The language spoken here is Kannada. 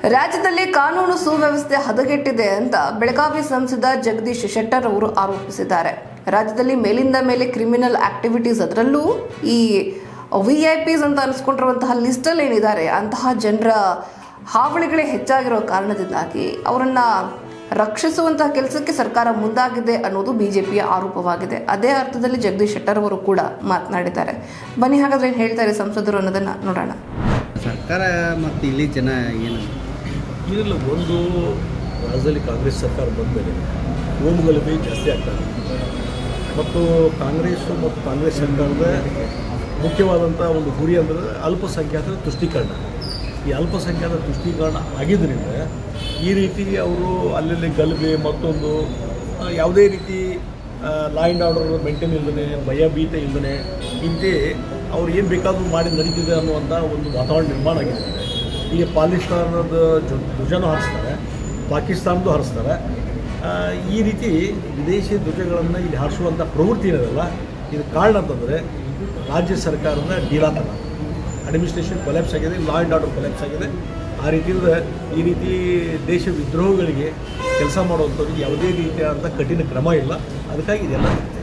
ರಾಜ್ಯದಲ್ಲಿ ಕಾನೂನು ಸುವ್ಯವಸ್ಥೆ ಹದಗೆಟ್ಟಿದೆ ಅಂತ ಬೆಳಗಾವಿ ಸಂಸದ ಜಗದೀಶ್ ಶೆಟ್ಟರ್ ಅವರು ಆರೋಪಿಸಿದ್ದಾರೆ ರಾಜ್ಯದಲ್ಲಿ ಮೇಲಿಂದ ಮೇಲೆ ಕ್ರಿಮಿನಲ್ ಆಕ್ಟಿವಿಟೀಸ್ ಅದರಲ್ಲೂ ಈ ವಿ ಐ ಪಿಸ್ ಅಂತ ಅನಿಸ್ಕೊಂಡಿರುವಂತಹ ಲಿಸ್ಟಲ್ಲಿ ಏನಿದ್ದಾರೆ ಅಂತಹ ಜನರ ಹಾವಳಿಗಳೇ ಹೆಚ್ಚಾಗಿರೋ ಕಾರಣದಿಂದಾಗಿ ಅವರನ್ನ ರಕ್ಷಿಸುವಂತಹ ಕೆಲಸಕ್ಕೆ ಸರ್ಕಾರ ಮುಂದಾಗಿದೆ ಅನ್ನೋದು ಬಿಜೆಪಿಯ ಆರೋಪವಾಗಿದೆ ಅದೇ ಅರ್ಥದಲ್ಲಿ ಜಗದೀಶ್ ಶೆಟ್ಟರ್ ಅವರು ಕೂಡ ಮಾತನಾಡಿದ್ದಾರೆ ಬನ್ನಿ ಹಾಗಾದ್ರೆ ಏನು ಹೇಳ್ತಾರೆ ಸಂಸದರು ಅನ್ನೋದನ್ನ ನೋಡೋಣ ಸರ್ಕಾರ ಮತ್ತು ಇಲ್ಲಿ ಜನ ಏನು ಇದರಲ್ಲಿ ಒಂದು ರಾಜ್ಯದಲ್ಲಿ ಕಾಂಗ್ರೆಸ್ ಸರ್ಕಾರ ಬಂದ ಮೇಲೆ ಹೋಮಗಲಭೆ ಜಾಸ್ತಿ ಆಗ್ತದೆ ಮತ್ತು ಕಾಂಗ್ರೆಸ್ಸು ಮತ್ತು ಕಾಂಗ್ರೆಸ್ ಸರ್ಕಾರದ ಮುಖ್ಯವಾದಂಥ ಒಂದು ಗುರಿ ಅಂದರೆ ಅಲ್ಪಸಂಖ್ಯಾತರ ತುಷ್ಟೀಕರಣ ಈ ಅಲ್ಪಸಂಖ್ಯಾತರ ತುಷ್ಟೀಕರಣ ಆಗಿದ್ದರಿಂದ ಈ ರೀತಿ ಅವರು ಅಲ್ಲಲ್ಲಿ ಗಲಭೆ ಮತ್ತೊಂದು ಆ, ಯಾವುದೇ ರೀತಿ ಲಾ ಆ್ಯಂಡ್ ಆರ್ಡರ್ ಮೇಂಟೈನ್ ಇಲ್ಲದೇ ಭಯ ಭೀತ ಇಲ್ಲದೇ ಇಂತೆ ಅವ್ರು ಏನು ಬೇಕಾದರೂ ಮಾಡಿ ನಡೀತಿದೆ ಅನ್ನುವಂಥ ಒಂದು ವಾತಾವರಣ ನಿರ್ಮಾಣ ಆಗಿದೆ ಈಗ ಪಾಕಿಸ್ತಾನದ ಜೊ- ಧ್ವಜನೂ ಹಾರಿಸ್ತಾರೆ ಪಾಕಿಸ್ತಾನದ್ದು ಹಾರಿಸ್ತಾರೆ ಆ, ಈ ರೀತಿ ವಿದೇಶಿ ಧ್ವಜಗಳನ್ನು ಇಲ್ಲಿ ಹಾರಿಸುವಂಥ ಪ್ರವೃತ್ತಿ ಏನಿದೆಲ್ಲ ಇದು ಕಾರಣ ಅಂತಂದರೆ ರಾಜ್ಯ ಸರ್ಕಾರದ ಡೀಲಾತನ ಅಡ್ಮಿನಿಸ್ಟ್ರೇಷನ್ ಕೊಲ್ಯಾಪ್ಸ್ ಆಗಿದೆ ಲಾ ಆ್ಯಂಡ್ ಆರ್ಡರ್ ಕೊಲ್ಯಾಪ್ಸ್ ಆಗಿದೆ ಆ ರೀತಿಯಿಂದ ಈ ರೀತಿ ದೇಶ ವಿದ್ರೋಹಗಳಿಗೆ ಕೆಲಸ ಮಾಡುವಂಥವ್ರಿಗೆ ಯಾವುದೇ ರೀತಿಯಾದಂಥ ಕಠಿಣ ಕ್ರಮ ಇಲ್ಲ ಅದಕ್ಕಾಗಿ ಇದೆಲ್ಲ